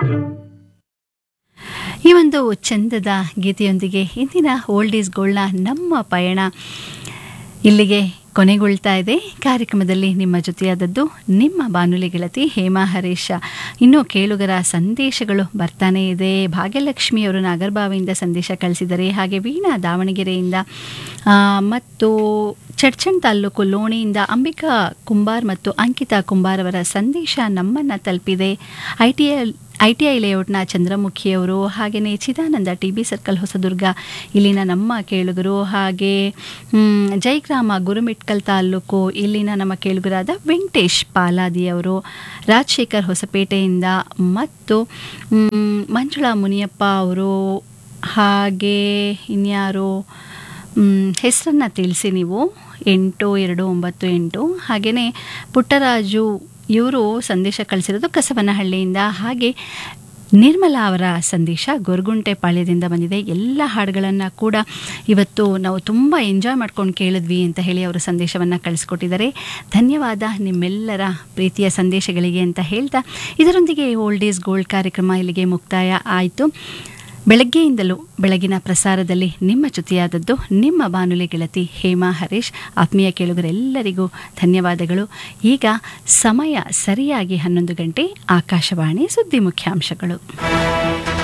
ಈ ಒಂದು ಚಂದದ ಗೀತೆಯೊಂದಿಗೆ ಇಂದಿನ ಓಲ್ಡ್ ಈಸ್ ಗೋಲ್ಡ್ನ ನಮ್ಮ ಪಯಣ ಇಲ್ಲಿಗೆ ಕೊನೆಗೊಳ್ತಾ ಇದೆ ಕಾರ್ಯಕ್ರಮದಲ್ಲಿ ನಿಮ್ಮ ಜೊತೆಯಾದದ್ದು ನಿಮ್ಮ ಬಾನುಲಿ ಗೆಳತಿ ಹೇಮಾ ಹರೀಶ ಇನ್ನು ಕೇಳುಗರ ಸಂದೇಶಗಳು ಬರ್ತಾನೇ ಇದೆ ಭಾಗ್ಯಲಕ್ಷ್ಮಿಯವರು ನಾಗರಬಾವಿಯಿಂದ ಸಂದೇಶ ಕಳಿಸಿದ್ದಾರೆ ಹಾಗೆ ವೀಣಾ ದಾವಣಗೆರೆಯಿಂದ ಆ, ಮತ್ತು ಚಡ್ಚಣ್ ತಾಲೂಕು ಲೋಣಿಯಿಂದ ಅಂಬಿಕಾ ಕುಂಬಾರ್ ಮತ್ತು ಅಂಕಿತಾ ಕುಂಬಾರ್ ಅವರ ಸಂದೇಶ ನಮ್ಮನ್ನು ತಲುಪಿದೆ I T I T I ಲೇಔಟ್ನ ಚಂದ್ರಮುಖಿಯವರು ಹಾಗೆಯೇ Chidananda T B circle Hosadurga ಇಲ್ಲಿನ ನಮ್ಮ ಕೇಳುಗರು ಹಾಗೆ ಮ್, ಜೈಗ್ರಾಮ ಗುರುಮಿಟ್ಕಲ್ ತಾಲೂಕು ಇಲ್ಲಿನ ನಮ್ಮ ಕೇಳುಗರಾದ ವೆಂಕಟೇಶ್ ಪಾಲಾದಿಯವರು ರಾಜಶೇಖರ್ ಹೊಸಪೇಟೆಯಿಂದ ಮತ್ತು ಮ್, ಮಂಜುಳಾ ಮುನಿಯಪ್ಪ ಅವರು ಹಾಗೆ ಇನ್ಯಾರು ಹೆಸರನ್ನು ತಿಳಿಸಿ ನೀವು ಎಂಟು ಎರಡು ಒಂಬತ್ತು ಎಂಟು ಹಾಗೆಯೇ ಪುಟ್ಟರಾಜು ಇವರು ಸಂದೇಶ ಕಳಿಸಿರೋದು ಕಸವನಹಳ್ಳಿಯಿಂದ ಹಾಗೆ ನಿರ್ಮಲಾ ಅವರ ಸಂದೇಶ ಗೊರಗುಂಟೆ ಪಾಳ್ಯದಿಂದ ಬಂದಿದೆ ಎಲ್ಲ ಹಾಡುಗಳನ್ನು ಕೂಡ ಇವತ್ತು ನಾವು ತುಂಬ ಎಂಜಾಯ್ ಮಾಡ್ಕೊಂಡು ಕೇಳಿದ್ವಿ ಅಂತ ಹೇಳಿ ಅವರು ಸಂದೇಶವನ್ನು ಕಳಿಸ್ಕೊಟ್ಟಿದ್ದಾರೆ ಧನ್ಯವಾದ ನಿಮ್ಮೆಲ್ಲರ ಪ್ರೀತಿಯ ಸಂದೇಶಗಳಿಗೆ ಅಂತ ಹೇಳ್ತಾ ಇದರೊಂದಿಗೆ ಓಲ್ಡ್ ಈಸ್ ಗೋಲ್ಡ್ ಕಾರ್ಯಕ್ರಮ ಇಲ್ಲಿಗೆ ಮುಕ್ತಾಯ ಆಯಿತು ಬೆಳಗ್ಗೆಯಿಂದಲೂ ಬೆಳಗಿನ ಪ್ರಸಾರದಲ್ಲಿ ನಿಮ್ಮ ಜೊತೆಯಾದದ್ದು ನಿಮ್ಮ ಬಾನುಲಿ ಗೆಳತಿ ಹೇಮಾ ಹರೀಶ್ ಆತ್ಮೀಯ ಕೇಳುಗರೆಲ್ಲರಿಗೂ ಧನ್ಯವಾದಗಳು ಈಗ ಸಮಯ ಸರಿಯಾಗಿ ಹನ್ನೊಂದು ಗಂಟೆ ಆಕಾಶವಾಣಿ ಸುದ್ದಿ ಮುಖ್ಯಾಂಶಗಳು